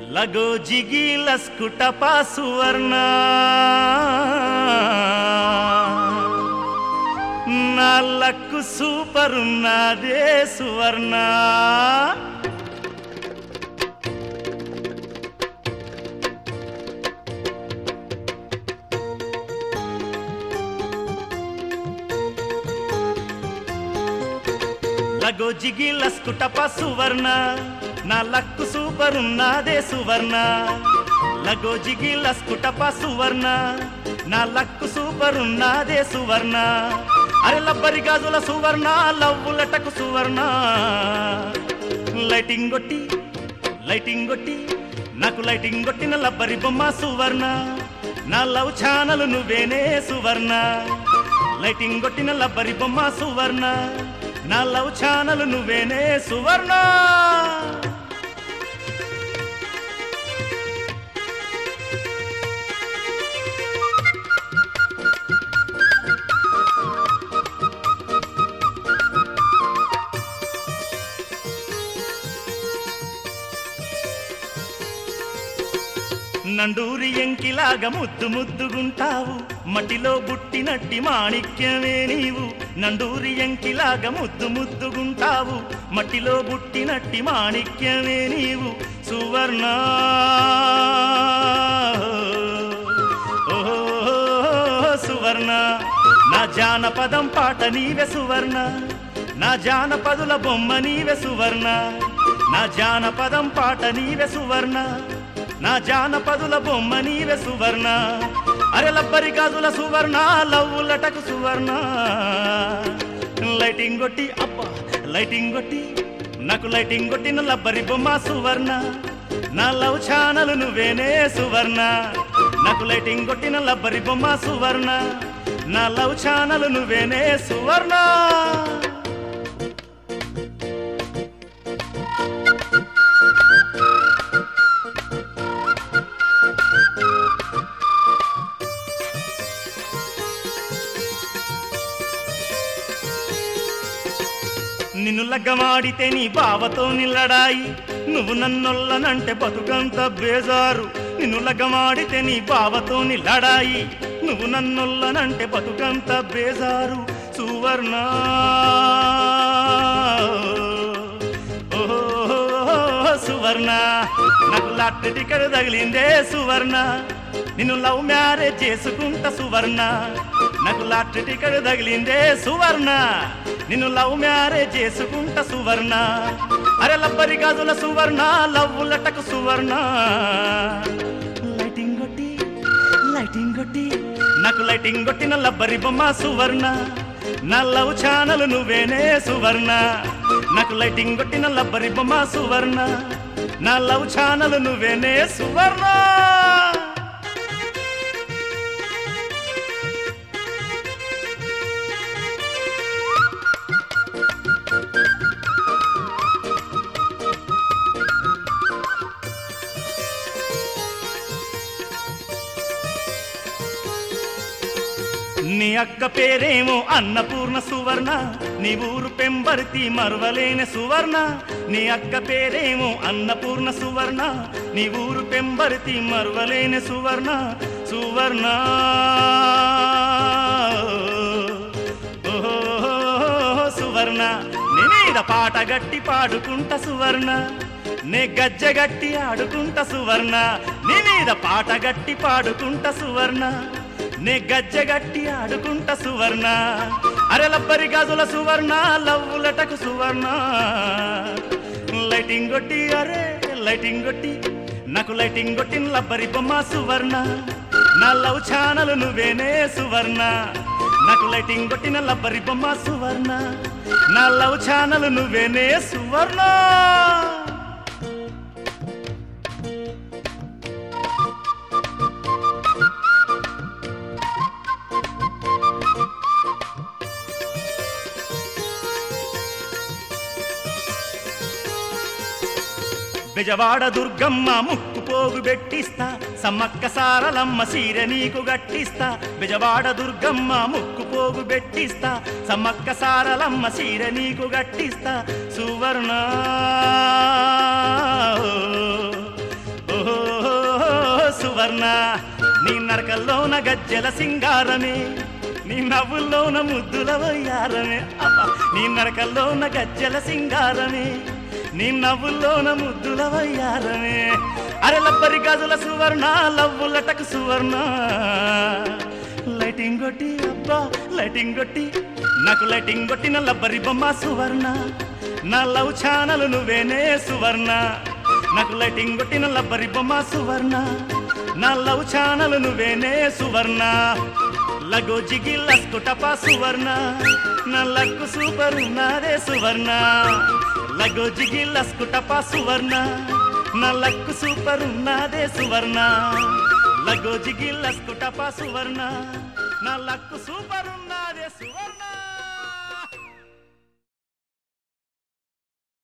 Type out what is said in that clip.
లగో జిగి లస్కుటపా సువర్ణ నా luck super ఉన్నదే సువర్ణ లగో జిగి లస్కుటపా సువర్ణ నా లక్కు సూపర్ ఉన్నదే సువర్ణ లగో జిగి లస్కుటపా సువర్ణ నా లక్కు సూపర్ ఉన్నదే సువర్ణ అరే లబ్బరి గాజుల సువర్ణ లవ్వులటకు సువర్ణ లైటింగ్ కొట్టి లైటింగ్ కొట్టి నాకు లైటింగ్ కొట్టిన లబ్బరి బొమ్మ సువర్ణ నా లవ్ ఛానల్ నువ్వేనే సువర్ణ లైటింగ్ కొట్టిన లబ్బరి బొమ్మ సువర్ణ నా లవ్ ఛానల్ నువ్వేనే సువర్ణ నండూరి ఎంకిలాగా ముద్దు ముద్దుగుంటావు మట్టిలో బుట్టినట్టి మాణిక్యమే నీవు నండూరి ఎంకిలాగా ముద్దు ముద్దుగుంటావు మట్టిలో బుట్టినట్టి మాణిక్యమే నీవు సువర్ణ ఓ సువర్ణ నా జానపదం పాట నీవే సువర్ణ నా జానపదుల బొమ్మ నీవే సువర్ణ నా జానపదం పాట నీవే సువర్ణ నా జానపదుల బొమ్మ నీవే సువర్ణ అరే లబ్బరి గాజుల సువర్ణ లవ్వులటకు సువర్ణ లైటింగ్ కొట్టి అబ్బా లైటింగ్ కొట్టి నాకు లైటింగ్ కొట్టిన లబ్బరి బొమ్మ సువర్ణ నా లవ్ ఛానల్ నువ్వేనే సువర్ణ నాకు లైటింగ్ కొట్టిన లబ్బరి బొమ్మ సువర్ణ నా లవ్ ఛానల్ నువ్వేనే సువర్ణ నిన్ను లగ్గమాడితే నీ బావతో నిల్లడాయి నువ్వు నన్నొల్లనంటే బతుకంత బేజారు నిన్ను లగ్గమాడితే నీ బావతో నిల్లడాయి నువ్వు నన్నొల్లనంటే బతుకంత బేజారు సువర్ణ ఓ సువర్ణ నాకు లాటరీ టికెట్ తగిలిందే సువర్ణ నిన్ను లవ్ మ్యారేజ్ చేసుకుంటా సువర్ణ నాకు లాటరీ టికెట్ తగిలిందే సువర్ణ నిన్ను లవ్ మ్యారేజ్ చేసుకుంటా సువర్ణ అరే లబ్బరి గాజుల సువర్ణ లవ్వులటకు సువర్ణ లైటింగ్ కొట్టి లైటింగ్ కొట్టి నాకు లైటింగ్ కొట్టిన లబ్బరి బొమ్మ సువర్ణ నా లవ్ ఛానల్ నువ్వేనే సువర్ణ నాకు లైటింగ్ కొట్టిన లబ్బరి బొమ్మ సువర్ణ నా లవ్ ఛానల్ నువ్వేనే సువర్ణ నీ అక్క పేరేమో అన్నపూర్ణ సువర్ణ నీ ఊరు పెంబర్తి మరవలేని సువర్ణ నీ అక్క పేరేమో అన్నపూర్ణ సువర్ణ నీ ఊరు పెంబర్తి మరవలేని సువర్ణ సువర్ణ ఓహో సువర్ణ నీ మీద పాట గట్టి పాడుకుంట సువర్ణ నే గజ్జగట్టి ఆడుకుంట సువర్ణ నీ మీద పాట గట్టి పాడుకుంట సువర్ణ నే గజ్జగట్టి ఆడుకుంట సువర్ణ అరే లబ్బరి గాజుల సువర్ణ లవ్వులటకు సువర్ణ లైటింగ్ కొట్టి అరే లైటింగ్ కొట్టి నాకు లైటింగ్ కొట్టిన లబ్బరి బొమ్మ సువర్ణ నా లవ్ ఛానల్ నువ్వేనే సువర్ణ నాకు లైటింగ్ కొట్టిన లబ్బరి బొమ్మ సువర్ణ నా లవ్ ఛానల్ నువ్వేనే సువర్ణ బెజవాడ దుర్గమ్మ ముక్కు పోగు పెట్టిస్తా సమ్మక్క సారలమ్మ సీర నీకు గట్టిస్తా బెజవాడ దుర్గమ్మ ముక్కు పోగు పెట్టిస్తా సమ్మక్క సారలమ్మ సీర నీకు గట్టిస్తా సువర్ణ ఓ సువర్ణ నీ నరకల్లోన గజ్జల సింగారమే నీ నవ్వుల్లోన ముద్దుల వయ్యారమే అబ్బా నీ నరకల్లోన గజ్జల సింగారమే నీ నవ్వుల్లోన ముద్దుల వయ్యారమే అరే లబ్బరి గాజుల సువర్ణ లవ్వులటకు సువర్ణ లైటింగ్ కొట్టి అబ్బా లైటింగ్ కొట్టి నాకు లైటింగ్ కొట్టిన లబ్బరి బొమ్మ సువర్ణ నా లవ్ ఛానల్ నువ్వేనే సువర్ణ నాకు లైటింగ్ కొట్టిన లబ్బరి బొమ్మ సువర్ణ నా లవ్ ఛానల్ నువ్వేనే సువర్ణ లగో జిగి లస్కుటపా సువర్ణ నా లక్కు సూపర్ నాదే సువర్ణ లగో జిగి లస్కుటపా సువర్ణ నా లక్కు సూపర్ నాదే సువర్ణ లగో జిగి లస్కుటపా సువర్ణ నా లక్కు సూపర్ నాదే సువర్ణ